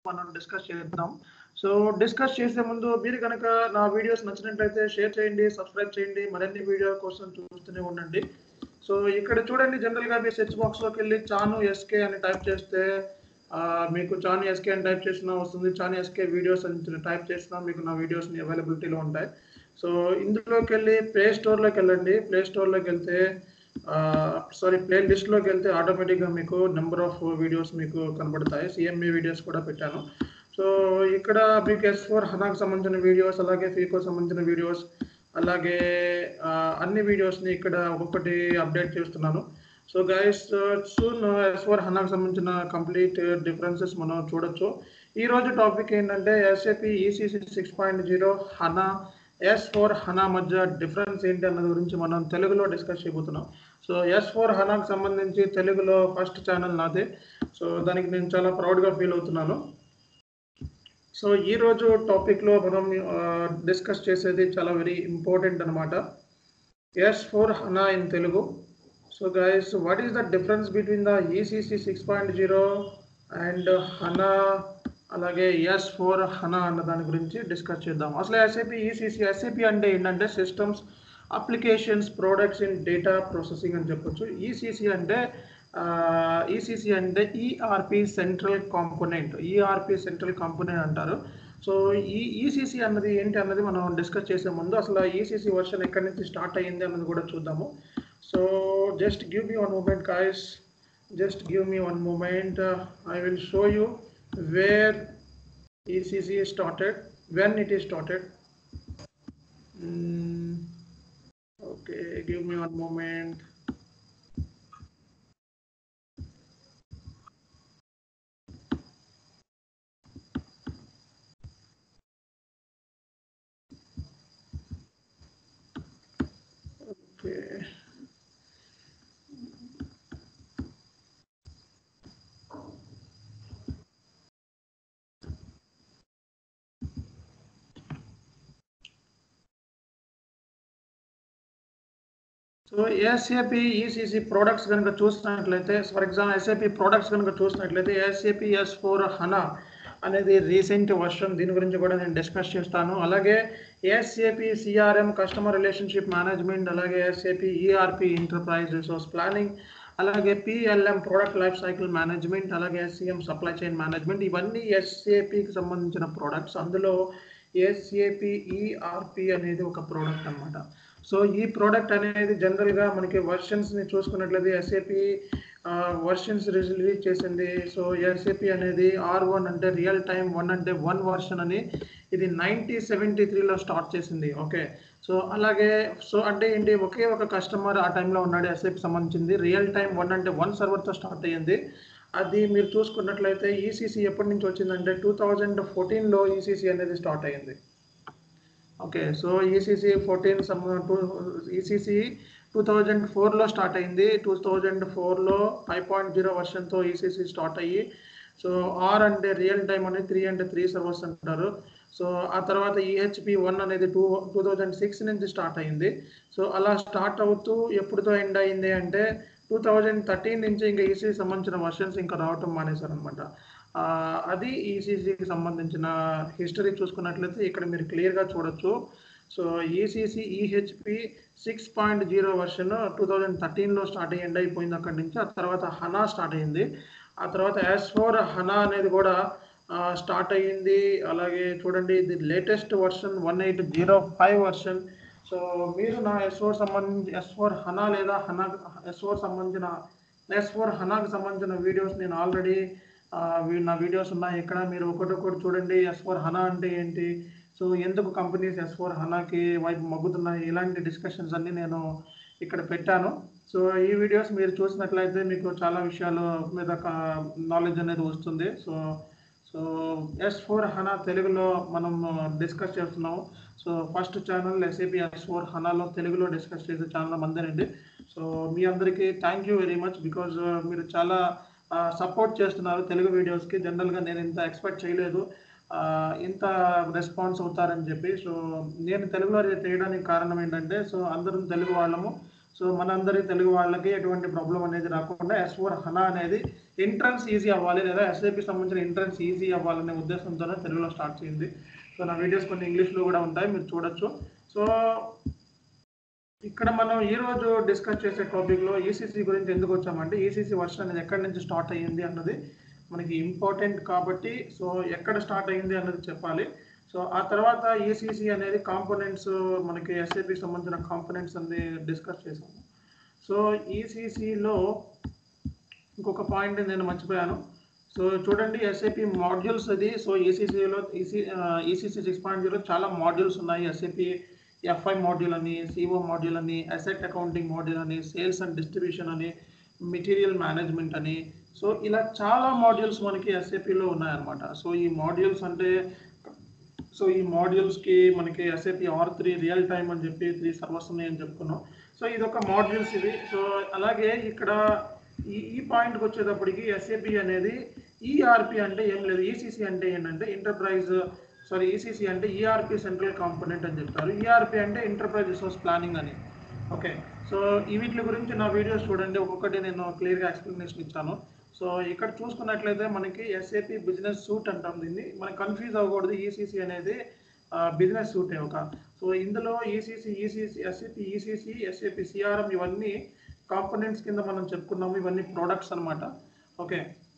మనం డిస్కస్ చేద్దాం so discuss చేసే ముందు మీరు కనుక నా వీడియోస్ నచ్చినట్లయితే షేర్ చేయండి సబ్స్క్రైబ్ చేయండి మరిన్ని వీడియో కోసం చూస్తూనే ఉండండి సో ఇక్కడ చూడండి జనరల్ గా మీ సెర్చ్ బాక్స్ లోకి వెళ్ళి చాను ఎస్కే అని టైప్ చేస్తే ఆ, మీకు చాను ఎస్కే అని టైప్ చేసినా వస్తుంది చాను ఎస్కే వీడియోస్ అని టైప్ చేసినా మీకు నా వీడియోస్ అవైలబిలిటీలో ఉంటాయి సో ఇందులోకి వెళ్ళి ప్లే స్టోర్లోకి వెళ్ళండి ప్లే స్టోర్లోకి వెళ్తే సారీ ప్లే లిస్ట్లోకి వెళ్తే ఆటోమేటిక్గా మీకు నెంబర్ ఆఫ్ వీడియోస్ మీకు కనబడతాయి సిఎంఏ వీడియోస్ కూడా పెట్టాను సో ఇక్కడ మీకు ఎస్ ఫోర్ హనాకు సంబంధించిన వీడియోస్ అలాగే ఫీకో సంబంధించిన వీడియోస్ అలాగే ఆ, అన్ని వీడియోస్ని ఇక్కడ ఒక్కొక్కటి అప్డేట్ చేస్తున్నాను so guys soon S four హనాకు సంబంధించిన కంప్లీట్ డిఫరెన్సెస్ మనం చూడొచ్చు ఈ రోజు టాపిక్ ఏంటంటే SAP ECC six point zero HANA S four HANA మధ్య డిఫరెన్స్ ఏంటి అన్నది గురించి మనం తెలుగులో డిస్కస్ చేయబోతున్నాం సో ఎస్ ఫోర్ హనాకు సంబంధించి తెలుగులో ఫస్ట్ ఛానల్ నాదే సో దానికి నేను చాలా ప్రౌడ్గా ఫీల్ అవుతున్నాను సో ఈ రోజు టాపిక్లో మనం డిస్కస్ చేసేది చాలా వెరీ ఇంపార్టెంట్ అనమాట S four HANA in Telugu so guys what is the difference between the ECC six point zero and HANA అలాగే ఎస్ ఫోర్ హనా అన్న దాని గురించి డిస్కస్ చేద్దాం అసలు ఎస్ఏపి ఈసీసీ ఎస్ఏపి అంటే ఏంటంటే systems applications products in data processing అని చెప్పొచ్చు ఈసీసీ అంటే ఈసీసీ అంటే ERP central component ERP central component అంటారు సో ఈ ఈసీసీ అన్నది ఏంటి అన్నది మనం డిస్కస్ చేసే ముందు అసలు ఈసీసీ వర్షన్ ఎక్కడి నుంచి స్టార్ట్ అయ్యింది అన్నది కూడా చూద్దాము so just give me one moment కాయస్ just give me one moment I will show you where ECC started when it is started Mm, okay give me one moment okay so ASAP ECC products కనుక చూసినట్లయితే for example SAP products కనుక చూసినట్లయితే ASAP yes four హనా అనేది recent version దీని గురించి కూడా నేను discuss చేస్తాను అలాగే ASAP CRM customer relationship management అలాగే ASAP ERP enterprise resource planning అలాగే PLM product life cycle management అలాగే ఎస్సీఎం సప్లై చైన్ మేనేజ్మెంట్ ఇవన్నీ ఎస్ఏపికి సంబంధించిన ప్రోడక్ట్స్ అందులో ఎస్ఏపి ఈఆర్పి అనేది ఒక ప్రోడక్ట్ అన్నమాట సో ఈ ప్రోడక్ట్ అనేది జనరల్గా మనకి వర్షన్స్ని చూసుకున్నట్లయితే ఎస్ఏపి వర్షన్స్ రిలీజ్ చేసింది సో ఎస్ఏపి అనేది ఆర్ వన్ అంటే రియల్ టైం వన్ అంటే వన్ వర్షన్ అని ఇది నైన్టీ సెవెంటీ త్రీలో స్టార్ట్ చేసింది ఓకే సో అలాగే సో అంటే ఏంటి ఒకే ఒక కస్టమర్ ఆ టైంలో ఉన్నాడు ఎస్ఏపి సంబంధించింది రియల్ టైం వన్ అంటే వన్ సర్వర్తో స్టార్ట్ అయ్యింది అది మీరు చూసుకున్నట్లయితే ఈసీసీ ఎప్పటి నుంచి వచ్చిందంటే టూ థౌజండ్ ఫోర్టీన్లో ఈసీసీ అనేది స్టార్ట్ అయ్యింది okay so ECC fourteen some two ECC two thousand ఫోర్లో స్టార్ట్ అయింది టూ థౌజండ్ ఫోర్లో ఫైవ్ పాయింట్ జీరో వర్షన్తో ఈసీసీ స్టార్ట్ అయ్యి సో ఆర్ అంటే రియల్ టైం అనేది త్రీ అంటే త్రీ సర్వర్స్ అంటారు సో ఆ తర్వాత ఈహెచ్పి వన్ అనేది టూ టూ థౌజండ్ సిక్స్ నుంచి స్టార్ట్ అయింది సో అలా స్టార్ట్ అవుతూ ఎప్పుడుతో ఎండ్ అయింది అంటే టూ థౌజండ్ థర్టీన్ నుంచి ఇంకా ఈసీ సంబంధించిన వర్షన్స్ ఇంకా రావటం మానేశారు అనమాట అది ఈసీసీకి సంబంధించిన హిస్టరీ చూసుకున్నట్లయితే ఇక్కడ మీరు క్లియర్గా చూడొచ్చు so ECC EHP six point zero version two thousand థర్టీన్లో స్టార్ట్ అయ్యి ఎండ్ అయిపోయింది అక్కడి నుంచి ఆ తర్వాత హనా స్టార్ట్ అయ్యింది ఆ తర్వాత యాజ్ ఫోర్ హనా అనేది కూడా స్టార్ట్ అయ్యింది అలాగే చూడండి ఇది latest version one eight zero five version so మీరు నా ఎస్ ఫోర్ సంబంధించి ఎస్ ఫోర్ హనా లేదా హనా ఎస్ ఫోర్ సంబంధించిన ఎస్ ఫోర్ హనాకి సంబంధించిన వీడియోస్ నేను ఆల్రెడీ నా వీడియోస్ ఉన్నాయి ఇక్కడ మీరు ఒకటొకటి చూడండి ఎస్ ఫోర్ హనా అంటే ఏంటి సో ఎందుకు కంపెనీస్ ఎస్ ఫోర్ హనాకి వైపు మగ్గుతున్నాయి ఇలాంటి డిస్కషన్స్ అన్ని నేను ఇక్కడ పెట్టాను సో ఈ వీడియోస్ మీరు చూసినట్లయితే మీకు చాలా విషయాల మీద నాలెడ్జ్ అనేది వస్తుంది so so S four HANA తెలుగులో మనం డిస్కస్ చేస్తున్నాము so first channel SAP S four హనాలో తెలుగులో డిస్కస్ చేసే ఛానల్ మందేనండి సో మీ అందరికీ thank you very much because మీరు చాలా సపోర్ట్ చేస్తున్నారు తెలుగు వీడియోస్కి జనరల్గా నేను ఇంత ఎక్స్పెక్ట్ చేయలేదు ఇంత రెస్పాన్స్ అవుతారని చెప్పి సో నేను తెలుగులో చేయడానికి కారణం ఏంటంటే సో అందరం తెలుగు వాళ్ళము సో మనందరి తెలుగు వాళ్ళకి ఎటువంటి ప్రాబ్లం అనేది రాకుండా ఎస్ ఫోర్ హనా అనేది ఎంట్రన్స్ ఈజీ అవ్వాలి లేదా ఎస్ఐపి సంబంధించిన ఎంట్రన్స్ ఈజీ అవ్వాలనే ఉద్దేశంతోనే తెలుగులో స్టార్ట్ చేయింది సో నా వీడియోస్ కొన్ని ఇంగ్లీష్లో కూడా ఉంటాయి మీరు చూడొచ్చు సో ఇక్కడ మనం ఈ రోజు డిస్కస్ చేసే టాపిక్లో ఈసీసీ గురించి ఎందుకు వచ్చామంటే ఈసీసీ వర్షన్ అనేది ఎక్కడి నుంచి స్టార్ట్ అయ్యింది అన్నది మనకి ఇంపార్టెంట్ కాబట్టి సో ఎక్కడ స్టార్ట్ అయ్యింది అన్నది చెప్పాలి సో ఆ తర్వాత ఈసీసీ అనేది కాంపోనెంట్స్ మనకి ఎస్ఏపికి సంబంధించిన కాంపోనెంట్స్ అన్ని డిస్కస్ చేసాము సో ఈసీసీలో ఇంకొక పాయింట్ నేను మర్చిపోయాను సో చూడండి ఎస్ఏపి మాడ్యూల్స్ అది సో ఈసీసీలో EC ECC six point zero చాలా మాడ్యూల్స్ ఉన్నాయి ఎస్ఏపి ఎఫ్ఐ మాడ్యూల్ అని సిఓ మాడ్యూల్ అని అసెట్ అకౌంటింగ్ మాడ్యూల్ అని సేల్స్ అండ్ డిస్ట్రిబ్యూషన్ అని మెటీరియల్ మేనేజ్మెంట్ అని సో ఇలా చాలా మాడ్యూల్స్ మనకి ఎస్ఏపిలో ఉన్నాయన్నమాట సో ఈ మాడ్యూల్స్ అంటే సో ఈ మాడ్యూల్స్కి మనకి SAP R three real time అని చెప్పి త్రీ సర్వర్స్ ఉన్నాయని చెప్పుకున్నాం సో ఇది ఒక మాడ్యూల్స్ ఇది సో అలాగే ఇక్కడ ఈ ఈ పాయింట్కి వచ్చేటప్పటికి ఎస్ఏపి అనేది ఈఆర్పి అంటే ఏం లేదు ఈసీసీ అంటే ఏంటంటే ఎంటర్ప్రైజ్ సారీ ఈసీసీ అంటే ఈఆర్పి సెంట్రల్ కాంపోనెంట్ అని చెప్తారు ఈఆర్పి అంటే ఎంటర్ప్రైజ్ రిసోర్స్ ప్లానింగ్ అని ఓకే సో ఈ వీటి గురించి నా వీడియోస్ చూడండి ఒక్కొక్కటి నేను క్లియర్గా ఎక్స్ప్లెనేషన్ ఇచ్చాను సో ఇక్కడ చూసుకున్నట్లయితే మనకి ఎస్ఏపి బిజినెస్ సూట్ అంటాం దీన్ని మనకి కన్ఫ్యూజ్ అవ్వకూడదు ఈసీసీ అనేది బిజినెస్ సూట్ ఒక సో ఇందులో ECC ECC SAP ECC SAP CRM ఇవన్నీ కాంపోనెంట్స్ కింద మనం చెప్పుకున్నాము ఇవన్నీ ప్రోడక్ట్స్ అన్నమాట ఓకే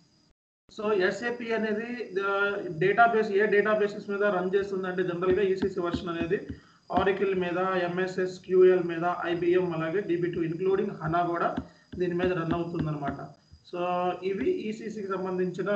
సో ఎస్ఏపి అనేది డేటాబేస్ ఏ డేటాబేసెస్ మీద రన్ చేస్తుంది అంటే జనరల్గా ఈసీసీ వర్షన్ అనేది ఆరికిల్ మీద ఎంఎస్ఎస్ క్యూఎల్ మీద ఐబిఎం అలాగే డిబి టూ ఇంక్లూడింగ్ హనా కూడా దీని మీద రన్ అవుతుంది అనమాట సో ఇవి ఈసీసీకి సంబంధించిన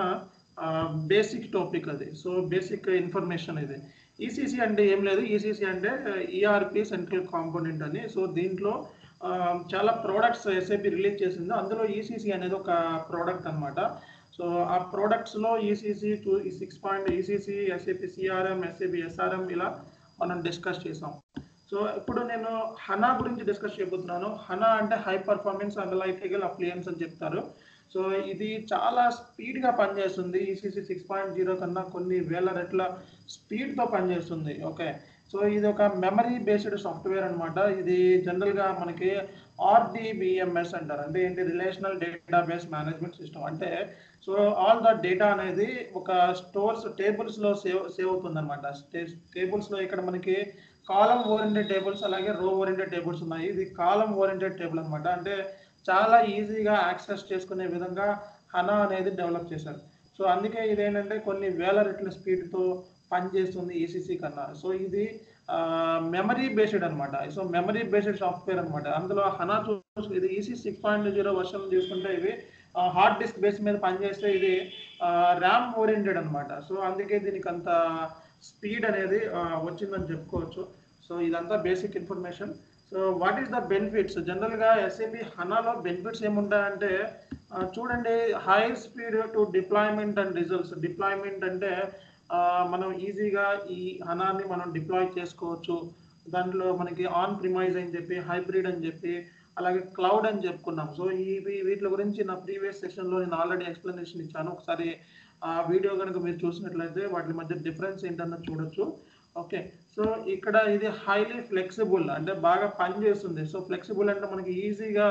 బేసిక్ టాపిక్ అది సో బేసిక్ ఇన్ఫర్మేషన్ ఇది ఈసీసీ అంటే ఏం లేదు ఈసీసీ అంటే ఈఆర్పి సెంట్రల్ కాంపోనెంట్ అని సో దీంట్లో ఆ, చాలా ప్రోడక్ట్స్ ఎస్ఐపి రిలీజ్ చేసింది అందులో ఈసీసీ అనేది ఒక ప్రోడక్ట్ అన్నమాట సో ఆ ప్రోడక్ట్స్లో ECC two six point ECC SAP CRM SAP SRM ఇలా మనం డిస్కస్ చేసాం సో ఇప్పుడు నేను హనా గురించి డిస్కస్ చేయబోతున్నాను హనా అంటే హై పర్ఫార్మెన్స్ అనలైటికల్ అప్లియన్స్ అని చెప్తారు సో ఇది చాలా స్పీడ్గా పనిచేస్తుంది ఈసీసీ సిక్స్ పాయింట్ జీరో కన్నా కొన్ని వేల రెట్ల స్పీడ్తో పనిచేస్తుంది ఓకే సో ఇది ఒక మెమరీ బేస్డ్ సాఫ్ట్వేర్ అన్నమాట ఇది జనరల్గా మనకి ఆర్డిబిఎంఎస్ అంటారు అంటే ఏంటి రిలేషనల్ డేటాబేస్ మేనేజ్మెంట్ సిస్టమ్ అంటే సో ఆల్ ద డేటా అనేది ఒక స్టోర్స్ టేబుల్స్లో సేవ్ సేవ్ అవుతుంది అనమాట టేబుల్స్లో ఇక్కడ మనకి కాలం ఓరియంటెడ్ టేబుల్స్ అలాగే రో ఓరియంటెడ్ టేబుల్స్ ఉన్నాయి ఇది కాలం ఓరియంటెడ్ టేబుల్ అన్నమాట అంటే చాలా ఈజీగా యాక్సెస్ చేసుకునే విధంగా హనా అనేది డెవలప్ చేశారు సో అందుకే ఇది ఏంటంటే కొన్ని వేల రెట్ల స్పీడ్తో పనిచేస్తుంది ఈసీసీ కన్నా సో ఇది మెమరీ బేస్డ్ అనమాట సో మెమరీ బేస్డ్ సాఫ్ట్వేర్ అనమాట అందులో హనా చూసు ఇది EC six point zero version చూసుకుంటే ఇవి హార్డ్ డిస్క్ బేస్ మీద పనిచేస్తే ఇది ర్యామ్ ఓరియంటెడ్ అనమాట సో అందుకే దీనికి అంత స్పీడ్ అనేది ఆ, వచ్చిందని చెప్పుకోవచ్చు సో ఇదంతా basic information so what is the benefits జనరల్గా ఎస్ఏపి హనాలో బెనిఫిట్స్ ఏముంటాయంటే ఆ, చూడండి high speed to deployment and results deployment అంటే ఆ, మనం ఈజీగా ఈ హనాన్ని మనం డిప్లాయ్ చేసుకోవచ్చు దాంట్లో మనకి ఆన్ ప్రిమైజ్ అని చెప్పి హైబ్రిడ్ అని చెప్పి అలాగే క్లౌడ్ అని చెప్పుకున్నాం సో ఈ వీ- వీటి గురించి నా ప్రీవియస్ సెషన్లో నేను ఆల్రెడీ ఎక్స్ప్లెనేషన్ ఇచ్చాను ఒకసారి ఆ వీడియో కనుక మీరు చూసినట్లయితే వాటి మధ్య డిఫరెన్స్ ఏంటన్నది చూడొచ్చు ఓకే సో ఇక్కడ ఇది హైలీ ఫ్లెక్సిబుల్ అంటే బాగా పనిచేస్తుంది సో ఫ్లెక్సిబుల్ అంటే మనకి ఈజీగా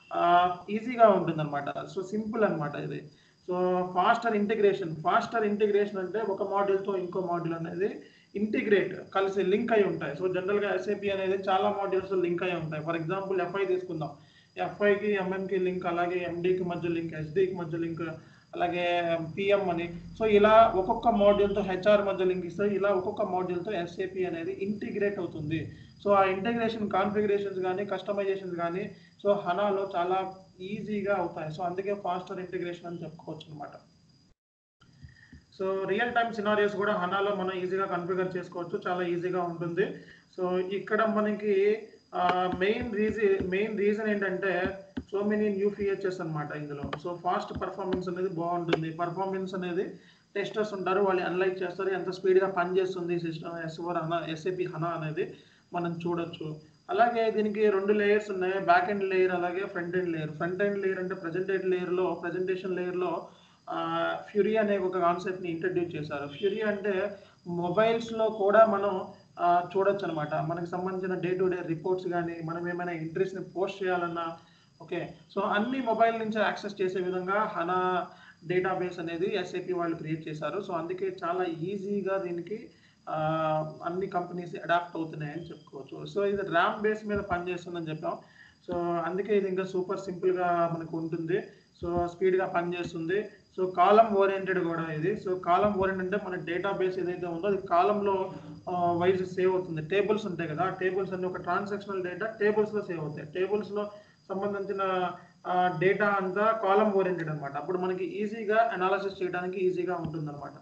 ఈజీగా ఉంటుంది అనమాట సో సింపుల్ అన్నమాట ఇది so faster integration faster integration అంటే ఒక మాడ్యూల్తో ఇంకో మాడ్యూల్ అనేది ఇంటిగ్రేట్ కలిసి లింక్ అయి ఉంటాయి సో జనరల్గా ఎస్ఏపి అనేది చాలా మాడ్యూల్స్ లింక్ అయి ఉంటాయి ఫర్ ఎగ్జాంపుల్ ఎఫ్ఐ తీసుకుందాం ఎఫ్ఐకి ఎంఎంకి లింక్ అలాగే ఎండికి మధ్య లింక్ ఎస్డికి మధ్య లింక్ అలాగే పిఎం అని సో ఇలా ఒక్కొక్క మాడ్యూల్తో హెచ్ఆర్ మధ్య లింక్ ఇస్తే ఇలా ఒక్కొక్క మాడ్యూల్తో ఎస్ఏపి అనేది ఇంటిగ్రేట్ అవుతుంది సో ఆ ఇంటిగ్రేషన్ కాన్ఫిగరేషన్స్ కానీ కస్టమైజేషన్స్ కానీ సో హనాలో చాలా ఈజీగా అవుతాయి సో అందుకే ఫాస్టర్ ఇంటిగ్రేషన్ అని చెప్పుకోవచ్చు అనమాట సో రియల్ టైమ్ సినారియోస్ కూడా హనాలో మనం ఈజీగా కన్ఫిగర్ చేసుకోవచ్చు చాలా ఈజీగా ఉంటుంది సో ఇక్కడ మనకి మెయిన్ రీజన్ మెయిన్ రీజన్ ఏంటంటే సో మెనీ న్యూ ఫీచర్స్ అన్నమాట ఇందులో సో ఫాస్ట్ పర్ఫార్మెన్స్ అనేది బాగుంటుంది పర్ఫార్మెన్స్ అనేది టెస్టర్స్ ఉంటారు వాళ్ళు అనలైజ్ చేస్తారు ఎంత స్పీడ్గా పనిచేస్తుంది సిస్టమ్ ఎస్ఓర్ హనా ఎస్ఏపి హనా అనేది మనం చూడొచ్చు అలాగే దీనికి రెండు లేయర్స్ ఉన్నాయి బ్యాక్ ఎండ్ లేయర్ అలాగే front end layer front end layer అంటే ప్రజెంటేట్ లేయర్లో ప్రజెంటేషన్ లేయర్లో ఫ్యూరీ అనే ఒక కాన్సెప్ట్ని ఇంట్రడ్యూస్ చేశారు ఫ్యూరీ అంటే మొబైల్స్లో కూడా మనం చూడొచ్చు అనమాట మనకి సంబంధించిన డే టు డే రిపోర్ట్స్ కానీ మనం ఏమైనా ఎంట్రీస్ని పోస్ట్ చేయాలన్నా ఓకే సో అన్ని మొబైల్ నుంచి యాక్సెస్ చేసే విధంగా హనా డేటాబేస్ అనేది ఎస్ఏపి వాళ్ళు క్రియేట్ చేశారు సో అందుకే చాలా ఈజీగా దీనికి ఆ, అన్ని కంపెనీస్ అడాప్ట్ అవుతున్నాయని చెప్పుకోవచ్చు సో ఇది ర్యామ్ బేస్ మీద పనిచేస్తుందని చెప్పాం సో అందుకే ఇది ఇంకా సూపర్ సింపుల్గా మనకు ఉంటుంది సో స్పీడ్గా పనిచేస్తుంది సో కాలం ఓరియంటెడ్ కూడా ఇది సో కాలం ఓరియంటెడ్ అంటే మన డేటా బేస్ ఏదైతే ఉందో అది కాలంలో వైజ్ సేవ్ అవుతుంది టేబుల్స్ ఉంటాయి కదా టేబుల్స్ అన్ని ఒక ట్రాన్సాక్షనల్ డేటా టేబుల్స్లో సేవ్ అవుతాయి టేబుల్స్లో సంబంధించిన డేటా అంతా కాలం ఓరియంటెడ్ అనమాట అప్పుడు మనకి ఈజీగా అనాలిసిస్ చేయడానికి ఈజీగా ఉంటుంది అనమాట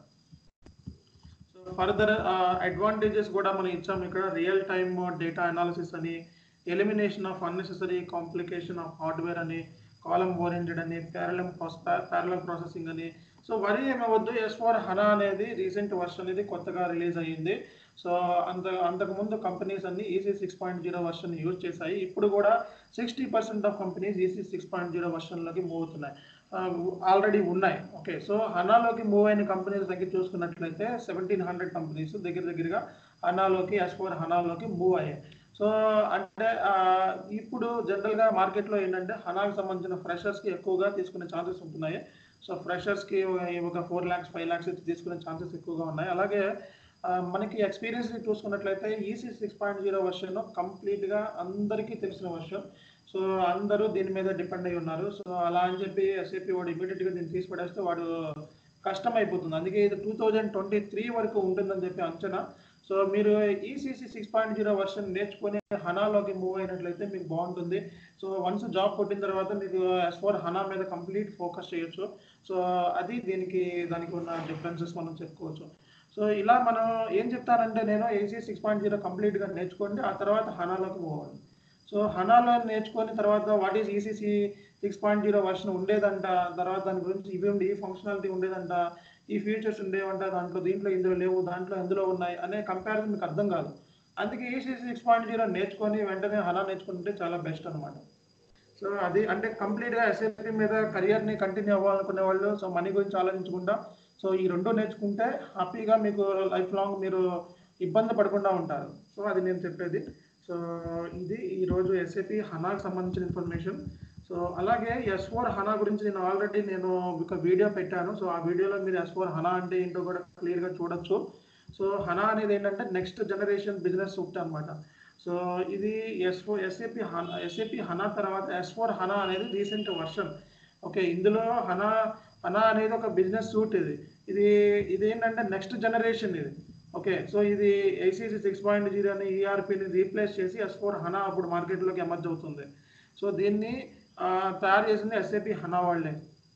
సో ఫర్దర్ అడ్వాంటేజెస్ కూడా మనం ఇచ్చాం ఇక్కడ రియల్ టైమ్ డేటా అనాలిసిస్ అని elimination of unnecessary complication of hardware అని కాలం ఓరియంటెడ్ అని ప్యారలం ప్యారలం ప్రాసెసింగ్ అని సో వరి ఏమవద్దు ఎస్ ఫోర్ హనా అనేది రీసెంట్ వర్షన్ అనేది కొత్తగా రిలీజ్ అయ్యింది సో అంత అంతకుముందు కంపెనీస్ అన్ని EC six point zero version use చేశాయి ఇప్పుడు కూడా sixty percent of companies EC six point zero వర్షన్లోకి మూవ్ అవుతున్నాయి ఆల్రెడీ ఉన్నాయి ఓకే సో హనాలోకి మూవ్ అయిన కంపెనీస్ దగ్గర చూసుకున్నట్లయితే సెవెంటీన్ హండ్రెడ్ కంపెనీస్ దగ్గర దగ్గరగా హనాలోకి ఎస్ ఫోర్ హనాలోకి మూవ్ అయ్యాయి సో అంటే ఆ, ఇప్పుడు జనరల్గా మార్కెట్లో ఏంటంటే హనాకి సంబంధించిన ఫ్రెషర్స్కి ఎక్కువగా తీసుకునే ఛాన్సెస్ ఉంటున్నాయి సో ఫ్రెషర్స్కి ఒక ఫోర్ ల్యాక్స్ ఫైవ్ ల్యాక్స్ తీసుకునే ఛాన్సెస్ ఎక్కువగా ఉన్నాయి అలాగే ఆ, మనకి ఎక్స్పీరియన్స్ చూసుకున్నట్లయితే EC six point zero version కంప్లీట్గా అందరికీ తెలిసిన వర్షన్ సో అందరూ దీని మీద డిపెండ్ అయి ఉన్నారు సో అలా అని చెప్పి ఎస్ఏపి వాడు ఇమీడియట్గా దీన్ని తీసి పడేస్తే వాడు కష్టం అయిపోతుంది అందుకే ఇది టూ థౌజండ్ ట్వంటీ త్రీ వరకు ఉంటుందని చెప్పి అంచనా సో మీరు ECC six point zero version నేర్చుకొని హనాలోకి మూవ్ అయినట్లయితే మీకు బాగుంటుంది సో వన్స్ జాబ్ కొట్టిన తర్వాత మీకు ఎస్ ఫోర్ హనా మీద కంప్లీట్ ఫోకస్ చేయొచ్చు సో అది దీనికి దానికి ఉన్న డిఫరెన్సెస్ మనం చెప్పుకోవచ్చు సో ఇలా మనం ఏం చెప్తానంటే నేను ఏసీ సిక్స్ పాయింట్ జీరో కంప్లీట్గా నేర్చుకోండి ఆ తర్వాత హనాలోకి మూవ్ అవ్వండి సో హనాలో నేర్చుకొని తర్వాత what is ECC six point zero version ఉండేదంట తర్వాత దాని గురించి ఇవి ఉండి ఈ ఫంక్షనాలిటీ ఉండేదంట ఈ ఫీచర్స్ ఉండేవంట దాంట్లో దీంట్లో ఇందులో లేవు దాంట్లో ఎందులో ఉన్నాయి అనే కంపారిజన్ మీకు అర్థం కాదు అందుకే ఈసీసీ సిక్స్ పాయింట్ జీరో నేర్చుకొని వెంటనే హనా నేర్చుకుంటే చాలా బెస్ట్ అనమాట సో అది అంటే కంప్లీట్గా ఎస్ఎస్పి మీద కెరియర్ని కంటిన్యూ అవ్వాలనుకునే వాళ్ళు సో మనీ గురించి ఆలోచించకుండా సో ఈ రెండు నేర్చుకుంటే హ్యాపీగా మీకు లైఫ్ లాంగ్ మీరు ఇబ్బంది పడకుండా ఉంటారు సో అది నేను చెప్పేది సో ఇది ఈరోజు ఎస్ఏపి హనాకి సంబంధించిన ఇన్ఫర్మేషన్ సో అలాగే ఎస్ ఫోర్ హనా గురించి నేను ఆల్రెడీ నేను ఒక వీడియో పెట్టాను సో ఆ వీడియోలో మీరు ఎస్ ఫోర్ హనా అంటే ఏంటో కూడా క్లియర్గా చూడొచ్చు సో హనా అనేది ఏంటంటే నెక్స్ట్ జనరేషన్ బిజినెస్ సూట్ అనమాట సో ఇది S four SAP HANA SAP HANA తర్వాత ఎస్ ఫోర్ హనా అనేది రీసెంట్ వర్షన్ ఓకే ఇందులో హనా హనా అనేది ఒక బిజినెస్ సూట్ ఇది ఇది ఇది ఏంటంటే నెక్స్ట్ జనరేషన్ ఇది ఓకే సో ఇది ఐసీసీ సిక్స్ పాయింట్ జీరో అని ఈఆర్పిని రీప్లేస్ చేసి ఎస్ ఫోర్ హనా అప్పుడు మార్కెట్లోకి ఎమర్జ్ అవుతుంది సో దీన్ని ఆ, తయారు చేసింది ఎస్ఏపి హనా వాళ్ళే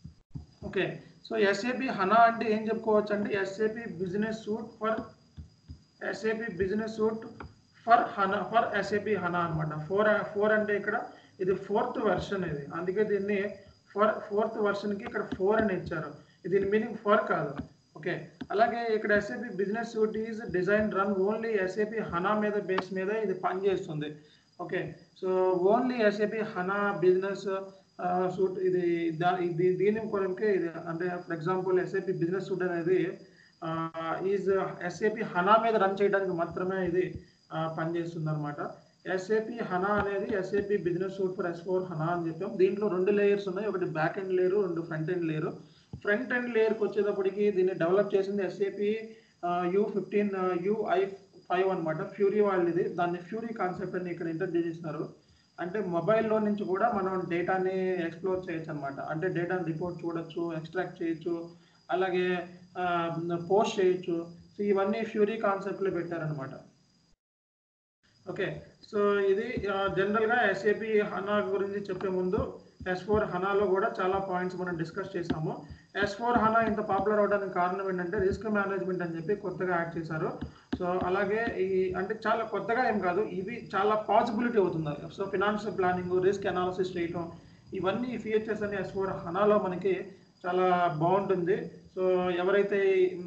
ఓకే సో ఎస్ఏపి హనా అంటే ఏం చెప్పుకోవచ్చు అంటే SAP business suite for SAP business suite for HANA for SAP HANA అనమాట ఫోర్ ఫోర్ అంటే ఇక్కడ ఇది ఫోర్త్ వెర్షన్ ఇది అందుకే దీన్ని ఫోర్ ఫోర్త్ వెర్షన్కి ఇక్కడ ఫోర్ అని ఇచ్చారు దీని మీనింగ్ ఫోర్ కాదు ఓకే అలాగే ఇక్కడ SAP business suite is design run only SAP HANA మీద బేస్ మీద ఇది పనిచేస్తుంది okay so only SAP HANA business suite ఇది దా ఇది దీని కొరకే ఇది అంటే for example SAP business suite అనేది ఈజ్ ఎస్ఏపి హనా మీద రన్ చేయడానికి మాత్రమే ఇది ఆ, పనిచేస్తుంది అనమాట ఎస్ఏపి హనా అనేది SAP business suite for S four HANA అని చెప్పాం దీంట్లో రెండు లేయర్స్ ఉన్నాయి ఒకటి బ్యాక్ ఎండ్ లేయర్ రెండు front end layer front end లేయర్కి వచ్చేటప్పటికి దీన్ని డెవలప్ చేసింది SAP U fifteen UI five అనమాట ఫ్యూరీ వాళ్ళది దాన్ని ఫ్యూరీ కాన్సెప్ట్ అని ఇక్కడ ఇంట్రడ్యూస్ చేసినారు అంటే మొబైల్లో నుంచి కూడా మనం డేటాని ఎక్స్ప్లోర్ చేయొచ్చు అనమాట అంటే డేటాని రిపోర్ట్ చూడొచ్చు ఎక్స్ట్రాక్ట్ చేయొచ్చు అలాగే పోస్ట్ చేయొచ్చు సో ఇవన్నీ ఫ్యూరీ కాన్సెప్ట్లో పెట్టారనమాట ఓకే సో ఇది జనరల్గా ఎస్ఏపి హనా గురించి చెప్పే ముందు ఎస్ ఫోర్ హనాలో కూడా చాలా పాయింట్స్ మనం డిస్కస్ చేసాము ఎస్ ఫోర్ హనా ఇంత పాపులర్ అవడానికి కారణం ఏంటంటే రిస్క్ మేనేజ్మెంట్ అని చెప్పి కొత్తగా యాడ్ చేశారు సో అలాగే ఈ అంటే చాలా కొత్తగా ఏం కాదు ఇవి చాలా పాసిబిలిటీ అవుతుంది so financial planning risk analysis చేయటం ఇవన్నీ ఫీచర్స్ అన్ని ఎస్ ఫోర్ హనాలో మనకి చాలా బాగుంటుంది సో ఎవరైతే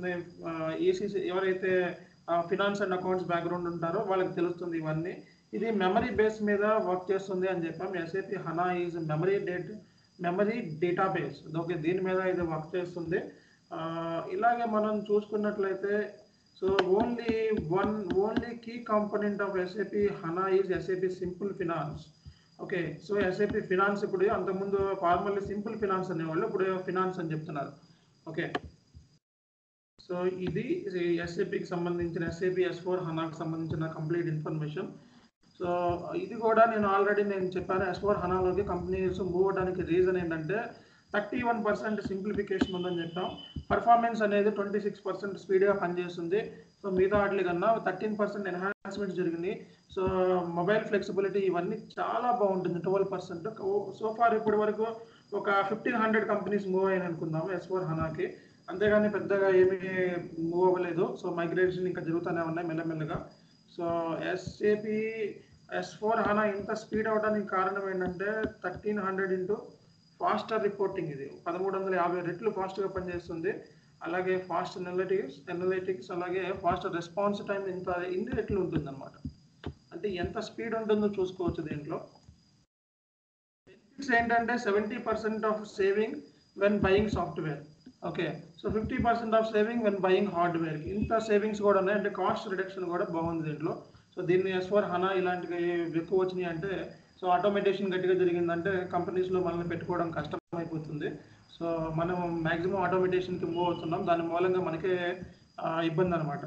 ఏసీసీ ఎవరైతే ఫినాన్స్ అండ్ అకౌంట్స్ బ్యాక్గ్రౌండ్ ఉంటారో వాళ్ళకి తెలుస్తుంది ఇవన్నీ ఇది మెమరీ బేస్ మీద వర్క్ చేస్తుంది అని చెప్పాం SAP HANA is memory date memory database okay దీని మీద ఇది వర్క్ చేస్తుంది ఆ, ఇలాగే మనం చూసుకున్నట్లయితే so only one only key component of SAP HANA is SAP simple finance okay so SAP finance ఇప్పుడు అంతకుముందు ఫార్మల్లీ సింపుల్ ఫినాన్స్ అనేవాళ్ళు ఇప్పుడు ఫినాన్స్ అని చెప్తున్నారు ఓకే సో ఇది ఎస్ఏపికి సంబంధించిన ఎస్ఏపి ఎస్ ఫోర్ హనాకి సంబంధించిన కంప్లీట్ ఇన్ఫర్మేషన్ సో ఇది కూడా నేను ఆల్రెడీ నేను చెప్పాను ఎస్ ఫోర్ హనాలోకి కంపెనీస్ మూవ్ అవడానికి రీజన్ ఏంటంటే థర్టీ వన్ పర్సెంట్ సింప్లిఫికేషన్ ఉందని చెప్పాం పర్ఫార్మెన్స్ అనేది ట్వంటీ సిక్స్ పర్సెంట్ స్పీడ్గా పనిచేస్తుంది సో మిగతా వాటి కన్నా థర్టీన్ పర్సెంట్ ఎన్హాన్స్మెంట్ జరిగింది సో మొబైల్ ఫ్లెక్సిబిలిటీ ఇవన్నీ చాలా బాగుంటుంది ట్వెల్వ్ పర్సెంట్ సో ఫార్ ఇప్పటి వరకు ఒక ఫిఫ్టీన్ హండ్రెడ్ కంపెనీస్ మూవ్ అయ్యాయి అనుకుందాము ఎస్ ఫోర్ హనాకి అంతేగాని పెద్దగా ఏమీ మూవ్ అవ్వలేదు సో మైగ్రేషన్ ఇంకా జరుగుతూనే ఉన్నాయి మెల్లమెల్లగా so SAP S four HANA ఇంత స్పీడ్ అవడానికి కారణం ఏంటంటే thirteen hundred into faster reporting ఇది పదమూడు వందల యాభై రెట్లు ఫాస్ట్గా పనిచేస్తుంది అలాగే ఫాస్ట్ ఎనలిటిక్స్ ఎనలిటిక్స్ అలాగే ఫాస్ట్ రెస్పాన్స్ టైం ఇంత ఇన్ని రెట్లు ఉంటుంది అనమాట అంటే ఎంత స్పీడ్ ఉంటుందో చూసుకోవచ్చు దీంట్లో బెనిఫిట్స్ ఏంటంటే seventy percent of saving when buying software okay so fifty percent of saving when buying hardware ఇంత సేవింగ్స్ కూడా ఉన్నాయి అంటే కాస్ట్ రిడక్షన్ కూడా బాగుంది దీంట్లో సో దీన్ని ఎస్ ఫోర్ హనా ఇలాంటివి ఎక్కువ వచ్చినాయి అంటే సో ఆటోమేటేషన్ గట్టిగా జరిగిందంటే కంపెనీస్లో మనల్ని పెట్టుకోవడం కష్టం అయిపోతుంది సో మనం మ్యాక్సిమం ఆటోమేటేషన్కి మూవ్ అవుతున్నాం దాని మూలంగా మనకే ఆ, ఇబ్బంది అనమాట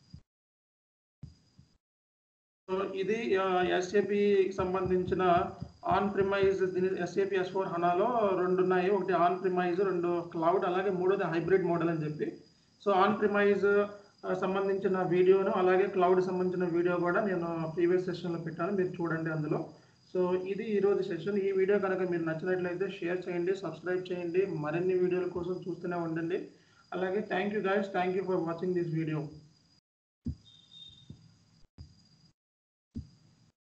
సో ఇది ఎస్ఏపి సంబంధించిన ఆన్ ప్రిమైజ్ దీని ఎస్ఏపి ఎస్ ఫోర్ హనాలో రెండు ఉన్నాయి ఒకటి ఆన్ ప్రిమైజ్ రెండు క్లౌడ్ అలాగే మూడోది హైబ్రిడ్ మోడల్ అని చెప్పి సో ఆన్ ప్రిమైజ్ సంబంధించిన వీడియోను అలాగే క్లౌడ్ సంబంధించిన వీడియో కూడా నేను ప్రీవియస్ సెషన్లో పెట్టాను మీరు చూడండి అందులో సో ఇది ఈరోజు సెషన్ ఈ వీడియో కనుక మీరు నచ్చినట్లయితే షేర్ చేయండి సబ్స్క్రైబ్ చేయండి మరిన్ని వీడియోల కోసం చూస్తూనే ఉండండి అలాగే thank you guys thank you for watching this video